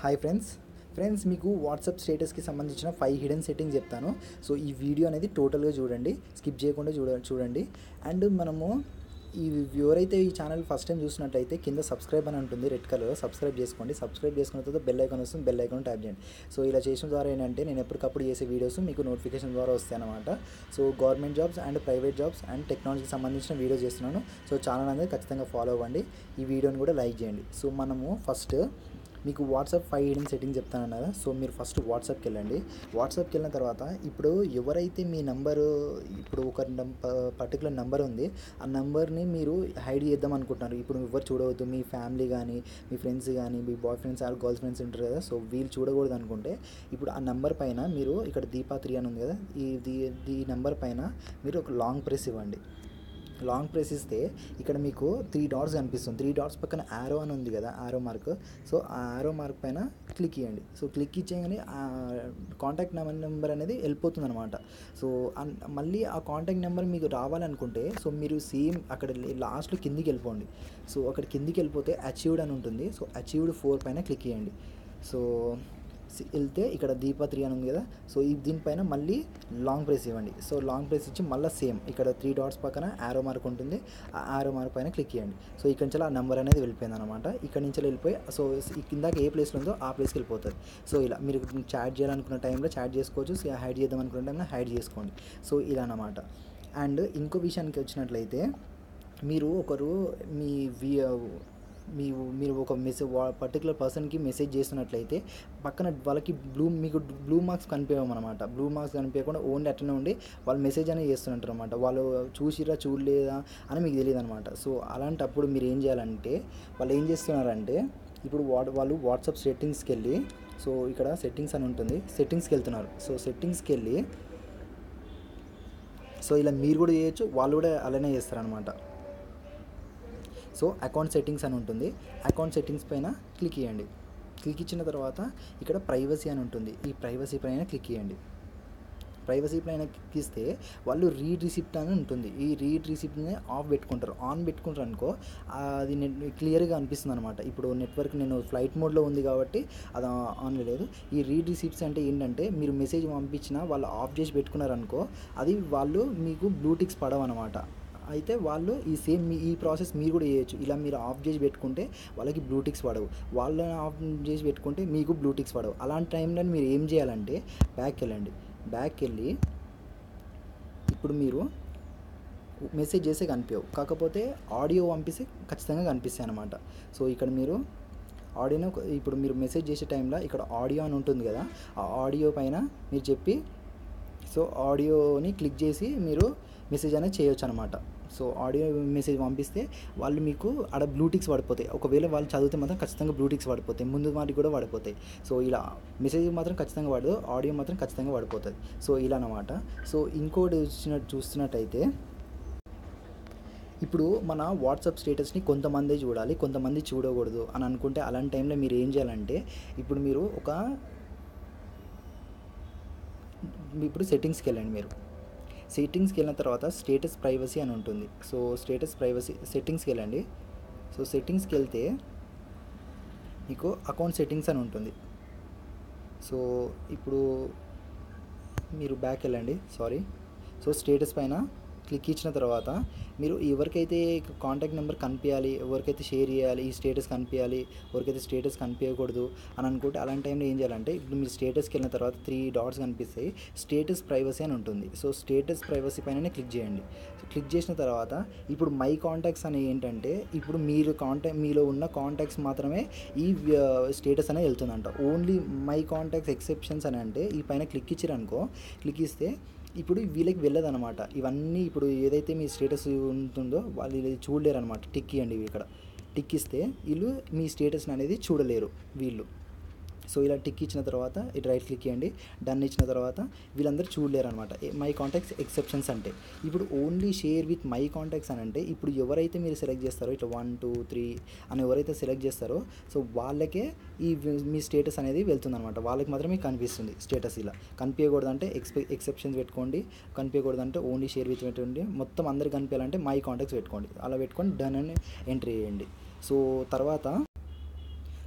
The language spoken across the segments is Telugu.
హాయ్ ఫ్రెండ్స్ ఫ్రెండ్స్ మీకు వాట్సాప్ స్టేటస్కి సంబంధించిన ఫైవ్ హిడెన్ సెట్టింగ్స్ చెప్తాను సో ఈ వీడియో అనేది టోటల్గా చూడండి స్కిప్ చేయకుండా చూడ చూడండి అండ్ మనము ఈ ఎవరైతే ఈ ఛానల్ ఫస్ట్ టైం చూసినట్లయితే కింద సబ్స్క్రైబ్ అని ఉంటుంది రెడ్ కలర్ సబ్స్క్రైబ్ చేసుకోండి సబ్స్క్రైబ్ చేసుకున్న తర్వాత బెల్ ఐకాన్ వస్తుంది బెల్ ఐకాన్ ట్యాప్ చేయండి సో ఇలా చేసిన ద్వారా ఏంటంటే నేను ఎప్పటికప్పుడు చేసే వీడియోస్ మీకు నోటిఫికేషన్ ద్వారా వస్తాయి అనమాట so government jobs and private jobs and టెక్నాలజీకి సంబంధించిన వీడియోస్ చేస్తున్నాను సో ఛానల్ అనేది ఖచ్చితంగా ఫాలో అవ్వండి ఈ వీడియోని కూడా లైక్ చేయండి సో మనము ఫస్ట్ మీకు వాట్సాప్ ఫైవ్ హిడెన్ సెట్టింగ్ చెప్తాను కదా సో మీరు ఫస్ట్ వాట్సాప్కి వెళ్ళండి వాట్సాప్కి వెళ్ళిన తర్వాత ఇప్పుడు ఎవరైతే మీ నంబరు ఇప్పుడు ఒక పర్టికులర్ నెంబర్ ఉంది ఆ నెంబర్ని మీరు హైడ్ చేద్దాం అనుకుంటున్నారు ఇప్పుడు ఎవరు చూడవద్దు మీ ఫ్యామిలీ కానీ మీ ఫ్రెండ్స్ కానీ మీ boy friends or girl friends ఉంటారు కదా సో వీళ్ళు చూడకూడదు అనుకుంటే ఇప్పుడు ఆ నెంబర్ పైన మీరు ఇక్కడ దీపా త్రీ అని ఉంది కదా ఈ దీ ఈ నెంబర్ పైన మీరు ఒక లాంగ్ ప్రెస్ ఇవ్వండి లాంగ్ ప్రెస్ ఇస్తే ఇక్కడ మీకు త్రీ డాట్స్ కనిపిస్తుంది త్రీ డాట్స్ పక్కన ఆరో అని ఉంది కదా ఆరో మార్క్ సో ఆ ఆరో మార్క్ పైన క్లిక్ ఇవ్వండి సో క్లిక్ ఇచ్చేయగానే ఆ కాంటాక్ట్ నెంబర్ అనేది వెళ్ళిపోతుంది అనమాట సో అన్- మళ్ళీ ఆ కాంటాక్ట్ నెంబర్ మీకు రావాలనుకుంటే సో మీరు సేమ్ అక్కడ లాస్ట్లో కిందికి వెళ్ళిపోండి సో అక్కడ కిందికి వెళ్ళిపోతే అచీవ్డ్ అని ఉంటుంది సో అచీవ్డ్ ఫోర్ పైన క్లిక్ చేయండి సో సి- వెళ్తే ఇక్కడ దీపా త్రీ అని ఉంది కదా సో ఈ దీనిపైన మళ్ళీ లాంగ్ ప్రెస్ ఇవ్వండి సో లాంగ్ ప్రెస్ ఇచ్చి మళ్ళీ సేమ్ ఇక్కడ త్రీ డాట్స్ పక్కన ఆరో మార్క్ ఉంటుంది ఆ ఆరో మార్క్ పైన క్లిక్ చేయండి సో ఇక్కడ నుంచి ఆ నెంబర్ అనేది వెళ్ళిపోయింది అనమాట ఇక్కడ నుంచి వెళ్ళిపోయి సో ఈ కిందకి ఏ ప్లేస్లో ఉందో ఆ ప్లేస్కి వెళ్ళిపోతుంది సో ఇలా మీరు చాట్ చేయాలనుకున్న టైంలో చాట్ చేసుకోవచ్చు సో హైడ్ చేద్దాం అనుకున్న టైంలో హైడ్ చేసుకోండి సో ఇలా అనమాట అండ్ ఇంకో విషయానికి వచ్చినట్లయితే మీరు ఒకరు మీ వి మీ మీరు ఒక మెసేజ్ పర్టికులర్ పర్సన్కి మెసేజ్ చేస్తున్నట్లయితే పక్కన వాళ్ళకి బ్లూ మీకు బ్లూ మార్క్స్ కనిపించమన్నమాట బ్లూ మార్క్స్ కనిపించకుండా ఓన్లీ అట్లనే ఉండి వాళ్ళు మెసేజ్ అనేది చేస్తుంటారు అనమాట వాళ్ళు చూసిరా చూడలేదా అని మీకు తెలియదు అనమాట సో అలాంటప్పుడు మీరు ఏం చేయాలంటే వాళ్ళు ఏం చేస్తున్నారంటే ఇప్పుడు వా వాళ్ళు వాట్సాప్ సెట్టింగ్స్కి వెళ్ళి సో ఇక్కడ సెట్టింగ్స్ అని ఉంటుంది సెట్టింగ్స్కి వెళ్తున్నారు సో సెట్టింగ్స్కి వెళ్ళి సో ఇలా మీరు కూడా చేయొచ్చు వాళ్ళు కూడా అలానే చేస్తారనమాట సో అకౌంట్ సెట్టింగ్స్ అని ఉంటుంది అకౌంట్ సెట్టింగ్స్ పైన క్లిక్ చేయండి క్లిక్ ఇచ్చిన తర్వాత ఇక్కడ ప్రైవసీ అని ఉంటుంది ఈ ప్రైవసీ పైన క్లిక్ చేయండి ప్రైవసీ పైన క్లిక్ ఇస్తే వాళ్ళు రీడ్ రిసిప్ట్ అని ఉంటుంది ఈ రీడ్ రిసిప్ట్ని ఆఫ్ పెట్టుకుంటారు ఆన్ పెట్టుకుంటారు అనుకో అది నెట్ క్లియర్గా అనిపిస్తుంది అనమాట ఇప్పుడు నెట్వర్క్ నేను ఫ్లైట్ మోడ్లో ఉంది కాబట్టి అది ఆన్ లేదు ఈ రీడ్ రిసిప్ట్స్ అంటే ఏంటంటే మీరు మెసేజ్ పంపించినా వాళ్ళు ఆఫ్ చేసి పెట్టుకున్నారనుకో అది వాళ్ళు మీకు బ్లూటిక్స్ పడవు అనమాట అయితే వాళ్ళు ఈ సేమ్ మీ ఈ ప్రాసెస్ మీరు కూడా చేయొచ్చు ఇలా మీరు ఆఫ్ చేసి పెట్టుకుంటే వాళ్ళకి బ్లూటిక్స్ పడవు వాళ్ళని ఆఫ్ చేసి పెట్టుకుంటే మీకు బ్లూటిక్స్ పడవు అలాంటి టైంలో మీరు ఏం చేయాలంటే బ్యాక్ వెళ్ళండి బ్యాక్ వెళ్ళి ఇప్పుడు మీరు మెసేజ్ చేసే కనిపించవు కాకపోతే ఆడియో పంపిస్తే ఖచ్చితంగా కనిపిస్తాయి అనమాట సో ఇక్కడ మీరు ఆడియోను ఇప్పుడు మీరు మెసేజ్ చేసే టైంలో ఇక్కడ ఆడియో అని ఉంటుంది కదా ఆ ఆడియో పైన మీరు చెప్పి సో ఆడియోని క్లిక్ చేసి మీరు మెసేజ్ అనేది చేయొచ్చు అనమాట సో ఆడియో మెసేజ్ పంపిస్తే వాళ్ళు మీకు ఆడ బ్లూటిక్స్ పడిపోతాయి ఒకవేళ వాళ్ళు చదివితే మాత్రం ఖచ్చితంగా బ్లూటిక్స్ పడిపోతాయి ముందు వాటికి కూడా పడిపోతాయి సో ఇలా మెసేజ్ మాత్రం ఖచ్చితంగా పడదు ఆడియో మాత్రం ఖచ్చితంగా పడిపోతుంది సో ఇలా అనమాట సో ఇంకోటి వచ్చినట్టు చూస్తున్నట్టయితే ఇప్పుడు మన వాట్సాప్ స్టేటస్ని కొంతమంది చూడాలి కొంతమంది చూడకూడదు అని అనుకుంటే అలాంటి టైంలో మీరు ఏం చేయాలంటే ఇప్పుడు మీరు ఒక ఇప్పుడు సెట్టింగ్స్కి వెళ్ళండి మీరు సెట్టింగ్స్కి వెళ్ళిన తర్వాత స్టేటస్ ప్రైవసీ అని ఉంటుంది సో స్టేటస్ ప్రైవసీ సెట్టింగ్స్కి వెళ్ళండి సో సెట్టింగ్స్కి వెళ్తే మీకు అకౌంట్ సెట్టింగ్స్ అని ఉంటుంది సో ఇప్పుడు మీరు బ్యాక్ వెళ్ళండి సారీ సో స్టేటస్ పైన క్లిక్ ఇచ్చిన తర్వాత మీరు ఎవరికైతే కాంటాక్ట్ నెంబర్ కనిపించాలి ఎవరికైతే షేర్ చేయాలి ఈ స్టేటస్ కనిపించాలి ఎవరికైతే స్టేటస్ కనిపించకూడదు అని అనుకుంటే అలాంటి టైంలో ఏం చేయాలంటే ఇప్పుడు మీరు స్టేటస్కి వెళ్ళిన తర్వాత త్రీ డాట్స్ కనిపిస్తాయి స్టేటస్ ప్రైవసీ అని ఉంటుంది సో స్టేటస్ ప్రైవసీ పైన క్లిక్ చేయండి సో క్లిక్ చేసిన తర్వాత ఇప్పుడు మై కాంటాక్ట్స్ అని ఏంటంటే ఇప్పుడు మీరు కాంటాక్ట్ మీలో ఉన్న కాంటాక్ట్స్ మాత్రమే ఈ స్టేటస్ అనేది వెళ్తుందంట ఓన్లీ మై కాంటాక్ట్స్ ఎక్సెప్షన్స్ అని అంటే ఈ పైన క్లిక్ ఇచ్చారనుకో క్లిక్ ఇస్తే ఇప్పుడు వీళ్ళకి వెళ్ళదన్నమాట ఇవన్నీ ఇప్పుడు ఏదైతే మీ స్టేటస్ ఉంటుందో వాళ్ళు ఇది చూడలేరు అనమాట టిక్ ఇవ్వండి ఇక్కడ టిక్ ఇస్తే వీళ్ళు మీ స్టేటస్ అనేది చూడలేరు వీళ్ళు సో ఇలా టిక్ ఇచ్చిన తర్వాత ఇటు రైట్ క్లిక్ చేయండి డన్ ఇచ్చిన తర్వాత వీళ్ళందరూ చూడలేరు అనమాట మై కాంటాక్ట్స్ ఎక్సెప్షన్స్ అంటే ఇప్పుడు only share with my contacts అని అంటే ఇప్పుడు ఎవరైతే మీరు సెలెక్ట్ చేస్తారో ఇట్లా వన్ టూ త్రీ అని ఎవరైతే సెలెక్ట్ చేస్తారో సో వాళ్ళకే ఈ మీ స్టేటస్ అనేది వెళ్తుంది అనమాట వాళ్ళకి మాత్రమే కనిపిస్తుంది స్టేటస్ ఇలా కనిపించకూడదంటే ఎక్స్పె ఎక్సెప్షన్స్ పెట్టుకోండి కనిపించకూడదంటే ఓన్లీ షేర్ విత్ పెట్టుకోండి మొత్తం అందరికి కనిపించాలంటే మై కాంటాక్ట్స్ పెట్టుకోండి అలా పెట్టుకొని డన్ అని ఎంట్రీ చేయండి సో తర్వాత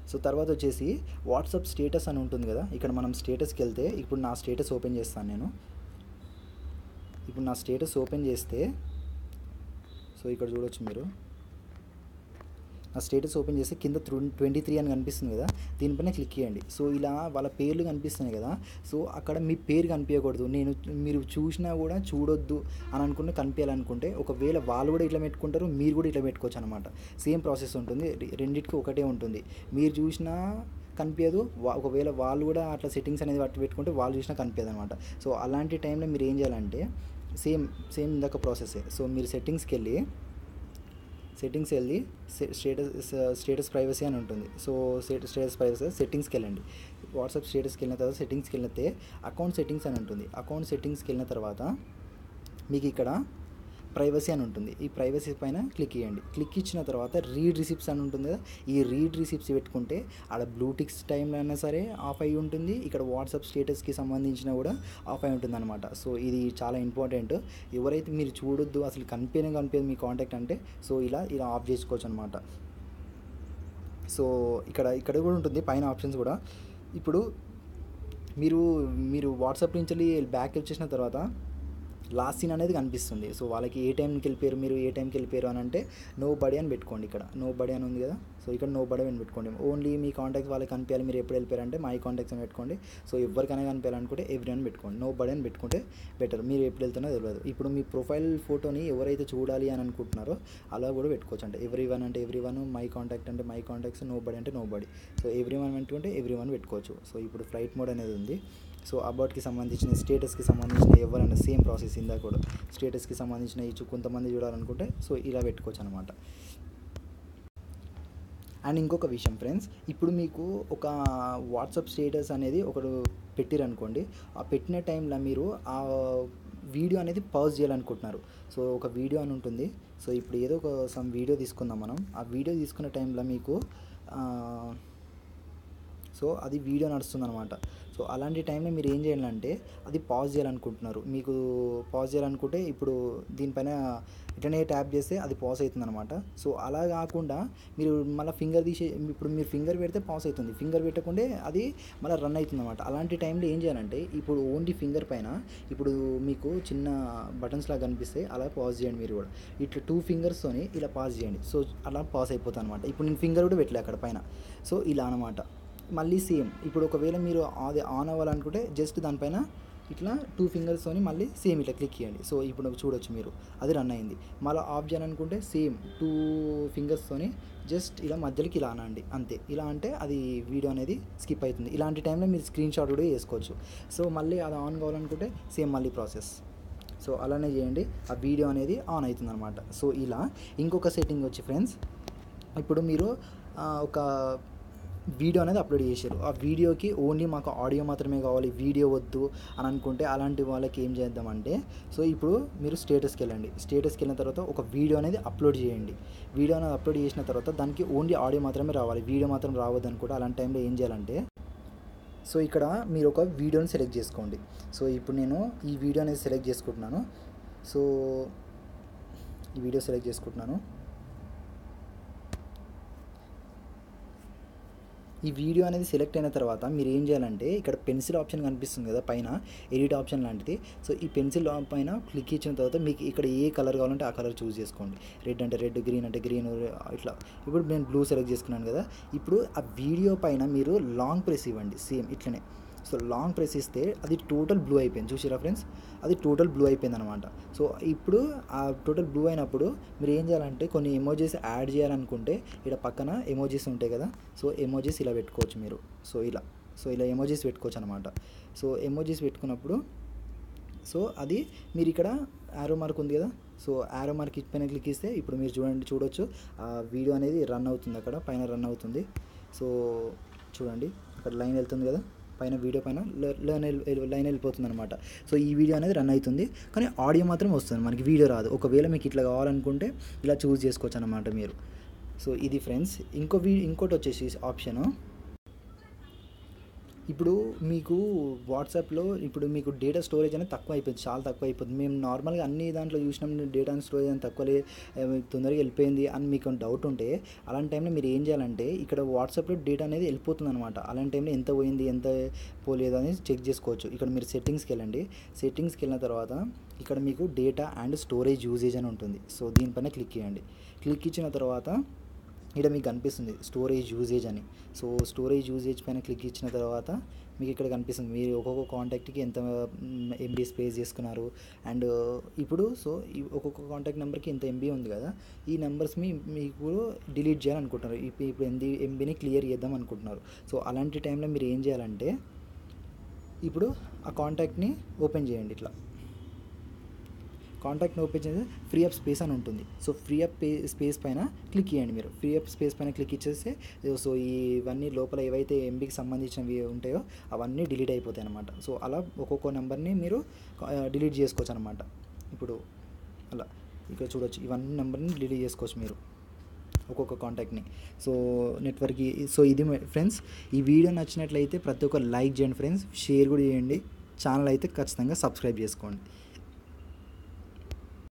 సో తర్వాత వచ్చేసి వాట్సాప్ స్టేటస్ అని ఉంటుంది కదా ఇక్కడ మనం స్టేటస్కి వెళ్తే ఇప్పుడు నా స్టేటస్ ఓపెన్ చేస్తాను నేను ఇప్పుడు నా స్టేటస్ ఓపెన్ చేస్తే సో ఇక్కడ చూడొచ్చు మీరు నా స్టేటస్ ఓపెన్ చేస్తే కింద ట్వంటీ త్రీ అని కనిపిస్తుంది కదా దీనిపైన క్లిక్ చేయండి సో ఇలా వాళ్ళ పేర్లు కనిపిస్తున్నాయి కదా సో అక్కడ మీ పేరు కనిపించకూడదు నేను మీరు చూసినా కూడా చూడొద్దు అని అనుకుంటే కనిపించాలనుకుంటే ఒకవేళ వాళ్ళు కూడా ఇట్లా పెట్టుకుంటారు మీరు కూడా ఇట్లా పెట్టుకోవచ్చు అనమాట సేమ్ ప్రాసెస్ ఉంటుంది రె- రెండిటికి ఒకటే ఉంటుంది మీరు చూసినా కనిపించదు వా- ఒకవేళ వాళ్ళు కూడా అట్లా సెట్టింగ్స్ అనేది పట్టి పెట్టుకుంటే వాళ్ళు చూసినా కనిపించదు అనమాట సో అలాంటి టైంలో మీరు ఏం చేయాలంటే సేమ్ సేమ్ ఇందాక ప్రాసెసే సో మీరు సెట్టింగ్స్కి వెళ్ళి సెట్టింగ్స్ వెళ్ళి స్టేటస్ స్టేటస్ ప్రైవసీ అని ఉంటుంది సో స్టేటస్ ప్రైవసీ సెట్టింగ్స్కి వెళ్ళండి వాట్సాప్ స్టేటస్కి వెళ్ళిన తర్వాత సెట్టింగ్స్కి వెళ్తే అకౌంట్ సెట్టింగ్స్ అని ఉంటుంది అకౌంట్ సెట్టింగ్స్కి వెళ్ళిన తర్వాత మీకు ఇక్కడ ప్రైవసీ అని ఉంటుంది ఈ ప్రైవసీ పైన క్లిక్ చేయండి క్లిక్ ఇచ్చిన తర్వాత రీడ్ రిసిప్ట్స్ అని ఉంటుంది కదా ఈ రీడ్ రిసిప్ట్స్ పెట్టుకుంటే ఆడ బ్లూటిక్స్ టైంలో అయినా సరే ఆఫ్ అయి ఉంటుంది ఇక్కడ వాట్సాప్ స్టేటస్కి సంబంధించిన కూడా ఆఫ్ అయి ఉంటుంది అనమాట సో ఇది చాలా ఇంపార్టెంట్ ఎవరైతే మీరు చూడొద్దు అసలు కనిపించనే కనిపించదు మీ కాంటాక్ట్ అంటే సో ఇలా ఇలా ఆఫ్ చేసుకోవచ్చు అనమాట సో ఇక్కడ ఇక్కడ కూడా ఉంటుంది పైన ఆప్షన్స్ కూడా ఇప్పుడు మీరు మీరు వాట్సాప్ నుంచి వెళ్ళి బ్యాక్ వచ్చేసిన తర్వాత లాస్ట్ సీన్ అనేది కనిపిస్తుంది సో వాళ్ళకి ఏ టైంకి వెళ్ళిపోయారు మీరు ఏ టైంకి వెళ్ళిపోయారు అని అంటే నో బడీ అని పెట్టుకోండి ఇక్కడ నో బడీ అని ఉంది కదా సో ఇక్కడ నో బడీ అని పెట్టుకోండి ఓన్లీ మీ కాంటాక్ట్ వాళ్ళకి కనిపించాలి మీరు ఎప్పుడు వెళ్ళిపోయారంటే మై కాంటాక్ట్స్ అని పెట్టుకోండి సో ఎవరికైనా కనిపించాలనుకుంటే ఎవ్రీ అని పెట్టుకోండి నో బడీ అని పెట్టుకుంటే బెటర్ మీరు ఎప్పుడు వెళ్తున్నా తెలియదు ఇప్పుడు మీ ప్రొఫైల్ ఫోటోని ఎవరైతే చూడాలి అని అనుకుంటున్నారో అలా కూడా పెట్టుకోవచ్చు అంటే ఎవ్రీ వన్ అంటే ఎవ్రీ వన్ మై కాంటాక్ట్ అంటే మై కాంటాక్ట్స్ నో బడీ అంటే nobody so everyone పెట్టుకుంటే ఎవ్రీ వన్ పెట్టుకోవచ్చు సో ఇప్పుడు ఫ్లైట్ మోడ్ అనేది ఉంది సో అబౌట్కి సంబంధించిన స్టేటస్కి సంబంధించిన ఎవరైనా సేమ్ ప్రాసెస్ ఇందా కూడా స్టేటస్కి సంబంధించిన ఈ చూ- కొంతమంది చూడాలనుకుంటే సో ఇలా పెట్టుకోవచ్చు అనమాట అండ్ ఇంకొక విషయం ఫ్రెండ్స్ ఇప్పుడు మీకు ఒక వాట్సాప్ స్టేటస్ అనేది ఒకడు పెట్టిరనుకోండి ఆ పెట్టిన టైంలో మీరు ఆ వీడియో అనేది పాజ్ చేయాలనుకుంటున్నారు సో ఒక వీడియో అని ఉంటుంది సో ఇప్పుడు ఏదో ఒక సమ్ వీడియో తీసుకుందాం మనం ఆ వీడియో తీసుకున్న టైంలో మీకు ఆ, సో అది వీడియో నడుస్తుంది అనమాట సో అలాంటి టైంలో మీరు ఏం చేయాలంటే అది పాజ్ చేయాలనుకుంటున్నారు మీకు పాజ్ చేయాలనుకుంటే ఇప్పుడు దీనిపైన ఇట్లనే ట్యాప్ చేస్తే అది పాజ్ అవుతుంది అనమాట సో అలా కాకుండా మీరు మళ్ళీ ఫింగర్ తీసే ఇప్పుడు మీరు ఫింగర్ పెడితే పాజ్ అవుతుంది ఫింగర్ పెట్టకుంటే అది మళ్ళీ రన్ అవుతుంది అనమాట అలాంటి టైంలో ఏం చేయాలంటే ఇప్పుడు ఓన్లీ ఫింగర్ పైన ఇప్పుడు మీకు చిన్న బటన్స్ లాగా కనిపిస్తాయి అలా పాజ్ చేయండి మీరు కూడా ఇట్లా టూ ఫింగర్స్తోని ఇలా పాజ్ చేయండి సో అలా పాస్ అయిపోతుంది అనమాట ఇప్పుడు నేను ఫింగర్ కూడా పెట్టలే అక్కడ పైన సో ఇలా అనమాట మళ్ళీ సేమ్ ఇప్పుడు ఒకవేళ మీరు అది ఆన్ అవ్వాలనుకుంటే జస్ట్ దానిపైన ఇట్లా టూ ఫింగర్స్తోని మళ్ళీ సేమ్ ఇట్లా క్లిక్ చేయండి సో ఇప్పుడు చూడొచ్చు మీరు అది రన్ అయింది మళ్ళీ ఆఫ్ చేయాలనుకుంటే సేమ్ టూ ఫింగర్స్తోని జస్ట్ ఇలా మధ్యలోకి ఇలా అనండి అంతే ఇలా అంటే అది వీడియో అనేది స్కిప్ అవుతుంది ఇలాంటి టైంలో మీరు స్క్రీన్ షాట్ కూడా చేసుకోవచ్చు సో మళ్ళీ అది ఆన్ కావాలనుకుంటే సేమ్ మళ్ళీ ప్రాసెస్ సో అలానే చేయండి ఆ వీడియో అనేది ఆన్ అవుతుంది అనమాట సో ఇలా ఇంకొక సెట్టింగ్ వచ్చి ఫ్రెండ్స్ ఇప్పుడు మీరు ఆ, ఒక వీడియో అనేది అప్లోడ్ చేశారు ఆ వీడియోకి ఓన్లీ మాకు ఆడియో మాత్రమే కావాలి వీడియో వద్దు అని అనుకుంటే అలాంటి వాళ్ళకి ఏం చేద్దామంటే సో ఇప్పుడు మీరు స్టేటస్కి వెళ్ళండి స్టేటస్కి వెళ్ళిన తర్వాత ఒక వీడియో అనేది అప్లోడ్ చేయండి వీడియో అనేది అప్లోడ్ చేసిన తర్వాత దానికి ఓన్లీ ఆడియో మాత్రమే రావాలి వీడియో మాత్రం రావద్దు అనుకుంటే అలాంటి టైంలో ఏం చేయాలంటే సో ఇక్కడ మీరు ఒక వీడియోని సెలెక్ట్ చేసుకోండి సో ఇప్పుడు నేను ఈ వీడియో అనేది సెలెక్ట్ చేసుకుంటున్నాను సో ఈ వీడియో సెలెక్ట్ చేసుకుంటున్నాను ఈ వీడియో అనేది సెలెక్ట్ అయిన తర్వాత మీరు ఏం చేయాలంటే ఇక్కడ పెన్సిల్ ఆప్షన్ కనిపిస్తుంది కదా పైన ఎడిట్ ఆప్షన్ లాంటిది సో ఈ పెన్సిల్ పైన క్లిక్ ఇచ్చిన తర్వాత మీకు ఇక్కడ ఏ కలర్ కావాలంటే ఆ కలర్ చూస్ చేసుకోండి రెడ్ అంటే రెడ్ గ్రీన్ అంటే గ్రీన్ ఇట్లా ఇప్పుడు నేను బ్లూ సెలెక్ట్ చేసుకున్నాను కదా ఇప్పుడు ఆ వీడియో పైన మీరు లాంగ్ ప్రెస్ ఇవ్వండి సేమ్ ఇట్లనే సో లాంగ్ ప్రెస్ ఇస్తే అది టోటల్ బ్లూ అయిపోయింది చూసారా ఫ్రెండ్స్ అది టోటల్ బ్లూ అయిపోయింది అనమాట సో ఇప్పుడు ఆ టోటల్ బ్లూ అయినప్పుడు మీరు ఏం చేయాలంటే కొన్ని ఎమోజీస్ యాడ్ చేయాలనుకుంటే ఇక్కడ పక్కన ఎమోజీస్ ఉంటాయి కదా సో ఎమోజీస్ ఇలా పెట్టుకోవచ్చు మీరు సో ఇలా సో ఇలా ఎమోజీస్ పెట్టుకోవచ్చు అనమాట సో ఎమోజీస్ పెట్టుకున్నప్పుడు సో అది మీరు ఇక్కడ యారో మార్క్ ఉంది కదా సో యారో మార్క్ పైన క్లిక్ ఇస్తే ఇప్పుడు మీరు చూడండి చూడొచ్చు ఆ వీడియో అనేది రన్ అవుతుంది అక్కడ పైన రన్ అవుతుంది సో చూడండి అక్కడ లైన్ వెళ్తుంది కదా పైన వీడియో పైన లైన్ లైన్ వెళ్ళిపోతుంది అనమాట సో ఈ వీడియో అనేది రన్ అవుతుంది కానీ ఆడియో మాత్రం వస్తుంది మనకి వీడియో రాదు ఒకవేళ మీకు ఇట్లా కావాలనుకుంటే ఇలా చూస్ చేసుకోవచ్చు అనమాట మీరు సో ఇది ఫ్రెండ్స్ ఇంకో వీ ఇంకోటి వచ్చేసి ఆప్షను ఇప్పుడు మీకు వాట్సాప్లో ఇప్పుడు మీకు డేటా స్టోరేజ్ అనేది తక్కువ అయిపోయింది చాలా తక్కువ అయిపోతుంది మేము నార్మల్గా అన్ని దాంట్లో చూసినాం డేటా స్టోరేజ్ అని తక్కువ లే- ఏ, తొందరగా వెళ్ళిపోయింది అని మీకు డౌట్ ఉంటే అలాంటి టైంలో మీరు ఏం చేయాలంటే ఇక్కడ వాట్సాప్లో డేటా అనేది వెళ్ళిపోతుంది అనమాట అలాంటి టైంలో ఎంత పోయింది ఎంత పోలేదు అనేది చెక్ చేసుకోవచ్చు ఇక్కడ మీరు సెట్టింగ్స్కి వెళ్ళండి సెట్టింగ్స్కి వెళ్ళిన తర్వాత ఇక్కడ మీకు డేటా అండ్ స్టోరేజ్ యూజేజ్ అని ఉంటుంది సో దీనిపైన క్లిక్ చేయండి క్లిక్ ఇచ్చిన తర్వాత ఇక్కడ మీకు కనిపిస్తుంది స్టోరేజ్ యూజేజ్ అని సో స్టోరేజ్ యూజేజ్ పైన క్లిక్ ఇచ్చిన తర్వాత మీకు ఇక్కడ కనిపిస్తుంది మీరు ఒక్కొక్క కాంటాక్ట్కి ఎంత ఎంబీ స్పేస్ చేసుకున్నారు అండ్ ఇప్పుడు సో ఈ ఒక్కొక్క కాంటాక్ట్ నెంబర్కి ఇంత ఎంబీ ఉంది కదా ఈ నెంబర్స్ మీ మీకు డిలీట్ చేయాలనుకుంటున్నారు ఇప్పుడు ఇప్పుడు ఎంబీ ఎంబీని క్లియర్ చేద్దాం అనుకుంటున్నారు సో అలాంటి టైంలో మీరు ఏం చేయాలంటే ఇప్పుడు ఆ కాంటాక్ట్ని ఓపెన్ చేయండి ఇట్లా కాంటాక్ట్ని ఓపెన్ చేసి ఫ్రీ అప్ స్పేస్ అని ఉంటుంది సో ఫ్రీ అప్ పే స్పేస్ పైన క్లిక్ చేయండి మీరు ఫ్రీ అప్ స్పేస్ పైన క్లిక్ ఇచ్చేస్తే సో ఇవన్నీ లోపల ఏవైతే ఎంబీకి సంబంధించినవి ఉంటాయో అవన్నీ డిలీట్ అయిపోతాయి అనమాట సో అలా ఒక్కొక్క నెంబర్ని మీరు డిలీట్ చేసుకోవచ్చు అనమాట ఇప్పుడు అలా ఇక్కడ చూడొచ్చు ఇవన్నీ నెంబర్ని డిలీట్ చేసుకోవచ్చు మీరు ఒక్కొక్క కాంటాక్ట్ని సో నెట్వర్క్ సో ఇది ఫ్రెండ్స్ ఈ వీడియో నచ్చినట్లయితే ప్రతి ఒక్క లైక్ చేయండి ఫ్రెండ్స్ షేర్ కూడా చేయండి ఛానల్ అయితే ఖచ్చితంగా సబ్స్క్రైబ్ చేసుకోండి